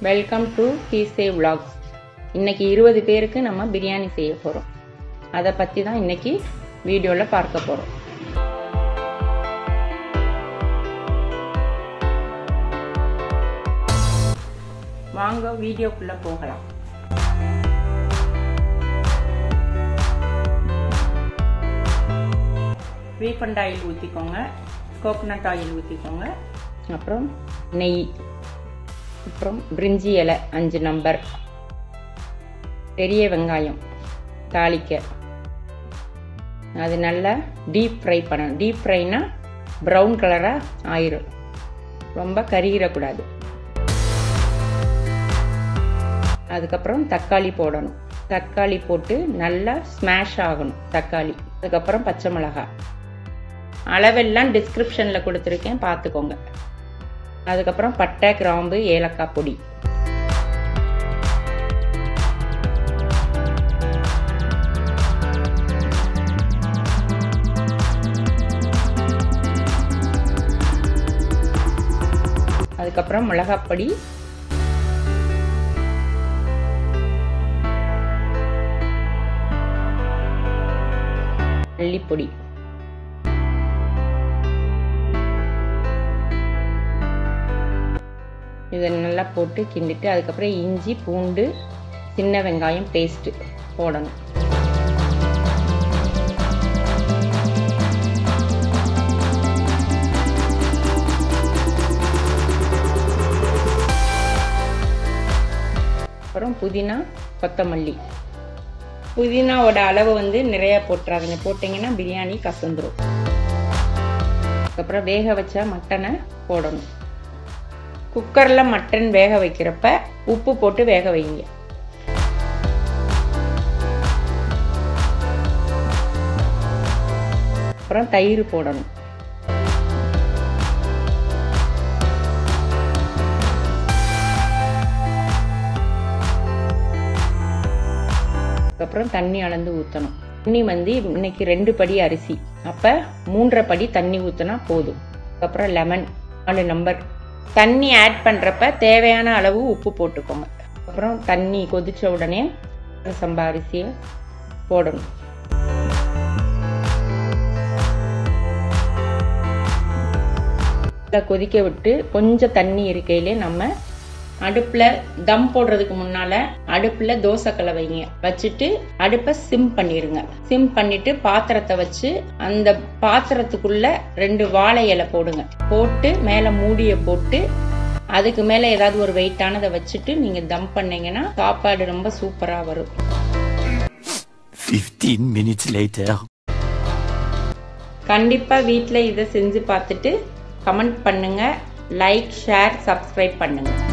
Welcome to கீசே vlogs இன்னைக்கு இருபது பேருக்கு நம்ம பிரியாணி செய்ய போகிறோம் அதை பற்றி தான் இன்னைக்கு வீடியோவில் பார்க்க போகிறோம் வாங்க வீடியோக்குள்ளே போகலாம் ரீஃபண்ட் ஆயில் ஊற்றிக்கோங்க கோகோனட் ஆயில் ஊற்றிக்கோங்க அப்புறம் நெய் அப்புறம் பிரிஞ்சி இலை அஞ்சு நம்பர் பெரிய வெங்காயம் தாளிக்க அது நல்லா டீப் ஃப்ரை பண்ணணும் டீப் ஃப்ரைனா ப்ரௌன் கலராக ஆயிரும் ரொம்ப கருகிடக்கூடாது அதுக்கப்புறம் தக்காளி போடணும் தக்காளி போட்டு நல்லா ஸ்மாஷ் ஆகணும் தக்காளி அதுக்கப்புறம் பச்சை மிளகாய் அளவெல்லாம் டிஸ்கிரிப்ஷனில் கொடுத்துருக்கேன் பார்த்துக்கோங்க அதுக்கப்புறம் பட்டை கிராம்பு ஏலக்காய் பொடி அதுக்கப்புறம் மிளகாப்பொடி மல்லிப்பொடி இதை நல்லா போட்டு கிண்டிட்டு அதுக்கப்புறம் இஞ்சி பூண்டு சின்ன வெங்காயம் பேஸ்ட்டு போடணும் அப்புறம் புதினா கொத்தமல்லி புதினாவோட அளவு வந்து நிறைய போட்டுறாதீங்க போட்டிங்கன்னா பிரியாணி கசந்துரும் அதுக்கப்புறம் வேக வச்ச மட்டனை போடணும் குக்கரில் மட்டன் வேக வைக்கிறப்ப உப்பு போட்டு வேக வைங்க அப்புறம் தயிர் போடணும் அதுக்கப்புறம் தண்ணி அளந்து ஊற்றணும் தண்ணி வந்து இன்னைக்கு ரெண்டு படி அரிசி அப்போ மூன்றரை படி தண்ணி ஊற்றினா போதும் அதுக்கப்புறம் லெமன் நாலு நம்பர் தண்ணி ஆட் பண்ணுறப்ப தேவையான அளவு உப்பு போட்டுக்கோங்க அப்புறம் தண்ணி கொதித்த உடனே சம்பா அரிசியை போடணும் கொதிக்க விட்டு கொஞ்சம் தண்ணி இருக்கையிலே நம்ம அடுப்பில் தம் போடுறதுக்கு முன்னால் அடுப்பில் தோசைக்கலை வைங்க வச்சுட்டு அடுப்பை சிம் பண்ணிடுங்க சிம் பண்ணிட்டு பாத்திரத்தை வச்சு அந்த பாத்திரத்துக்குள்ள ரெண்டு வாழை இலை போடுங்க போட்டு மேலே மூடியை போட்டு அதுக்கு மேலே ஏதாவது ஒரு வெயிட்டானதை வச்சுட்டு நீங்கள் தம் பண்ணீங்கன்னா சாப்பாடு ரொம்ப சூப்பராக வரும் 15 minutes later. கண்டிப்பாக வீட்டில் இதை செஞ்சு பார்த்துட்டு கமெண்ட் பண்ணுங்கள் லைக் ஷேர் சப்ஸ்கிரைப் பண்ணுங்கள்